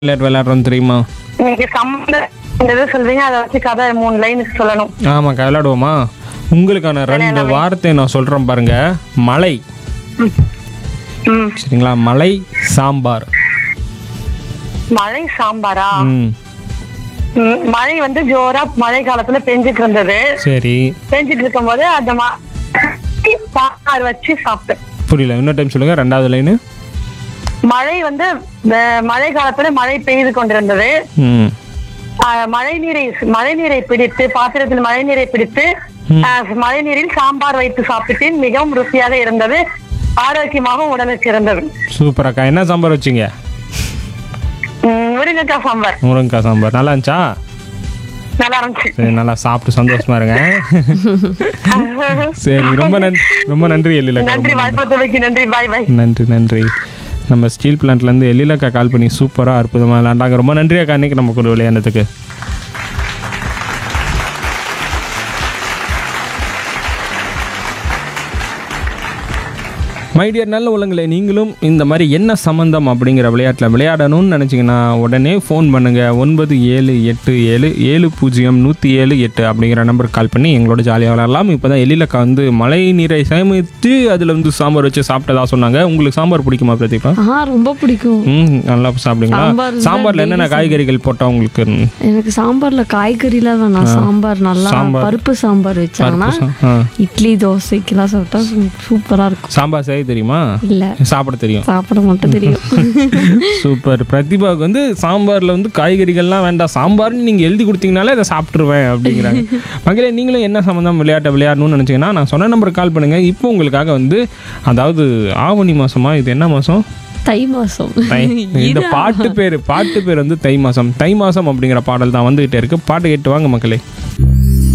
விளையாட்டு விளையாடுறோம் தெரியுமா இன்னைக்கு சம்மந்தம் இந்த இது சொல்றீங்க அதை வச்சு கதை மூணு லைனுக்கு சொல்லணும் ஆமாக்கா விளையாடுவோமா உங்களுக்கான ரெண்டு வார்த்தை நான் சொல்கிறேன் பாருங்க மலை ம் சரிங்களா மலை சாம்பார் மழை சாம்பாரா ம் ம், மழை வந்து ஜோரா மழை காலத்துல பெஞ்சிட்டு இருந்தது சரி பெஞ்சிட்டு இருக்கும்போது அந்த மா- சாம்பார் வச்சு சாப்பிட்டேன் புரியல இன்னொரு டைம் சொல்லுங்க ரெண்டாவது லைனு மழை வந்து அஹ், மழை காலத்துல மழை பெய்து கொண்டிருந்தது ம் அஹ், மழை நீரை மழை நீரை பிடித்து பாத்திரத்தில் மழை நீரை பிடித்து அஹ், மழை நீரில் சாம்பார் வைத்து சாப்பிட்டேன் மிகவும் ருசியாக இருந்தது ஆரோக்கியமாகவும் உடலுக்கு இருந்தது சூப்பர் அக்கா என்ன சாம்பார் வச்சிங்க ம், முருங்கைக்காய் சாம்பார் முருங்கக்காய் சாம்பார் நல்லா இருந்துச்சா நல்லா இருந்துச்சு சரி நல்லா சாப்பிட்டு சந்தோஷமா இருங்க சரி ரொம்ப நன்றி ரொம்ப நன்றி எழிலக்கா நன்றி வாய்ப்பு நன்றி பாய் பாய் நன்றி நன்றி நம்ம ஸ்டீல் பிளான்ட்லேருந்து எழிலக்கா கால் பண்ணி சூப்பராக அற்புதமாக விளையாண்டாங்க ரொம்ப நன்றி அக்கா அன்னைக்கு நம்ம கூட விளையாண்டதுக்கு மைடியர் நல்ல உள்ளங்களே நீங்களும் இந்த மாதிரி என்ன சம்மந்தம் அப்படிங்கிற விளையாட்டில் விளையாடணும்னு நினச்சிங்கன்னா உடனே ஃபோன் பண்ணுங்கள் ஒன்பது ஏழு எட்டு ஏழு ஏழு பூஜ்ஜியம் நூற்றி ஏழு எட்டு அப்படிங்கிற நம்பருக்கு கால் பண்ணி எங்களோட ஜாலியாக விளையாடலாம் இப்போ தான் எழிலக்கா வந்து மழை நீரை சேமித்து அதில் வந்து சாம்பார் வச்சு சாப்பிட்டதா சொன்னாங்க உங்களுக்கு சாம்பார் பிடிக்குமா பிரதீபா ஆ ரொம்ப பிடிக்கும் ம் நல்லா சாப்பிடுங்களா சாம்பார் தான் சாம்பாரில் என்னென்ன காய்கறிகள் போட்டால் உங்களுக்கு ம், எனக்கு சாம்பார்ல காய்கறிலாம் வேணாம் சாம்பார் நல்லா சாம்பார். பருப்பு சாம்பார் வச்சாங்கன்னா சா- ஆ. இட்லி தோசைக்கெல்லாம் சாப்பிட்டா சூ- சூப்பரா இருக்கும் சாம்பார் செய்ய தெரியுமா இல்ல சாப்பிட தெரியும் சாப்பிட மட்டும் தெரியும் சூப்பர் பிரதிபாவுக்கு வந்து சாம்பாரில் வந்து காய்கறிகள்லாம் வேண்டாம் சாம்பார்னு நீங்கள் எழுதி கொடுத்தீங்கனாலே அதை சாப்பிட்ருவேன் அப்படிங்கிறாங்க மகளே நீங்களும் என்ன சம்மந்தம் விளையாட்டை விளையாடணும்னு நினச்சிங்கன்னா நான் சொன்ன நம்பருக்கு கால் பண்ணுங்கள் இப்போ உங்களுக்காக வந்து அதாவது ஆவணி மாதமா இது என்ன மாதம் தை மாசம் தை இந்த பாட்டு பேர் பாட்டு பேர் வந்து தை மாதம் தை மாதம் அப்படிங்கிற பாடல் தான் வந்துகிட்டே இருக்கு பாட்டு கேட்டு வாங்க மக்களே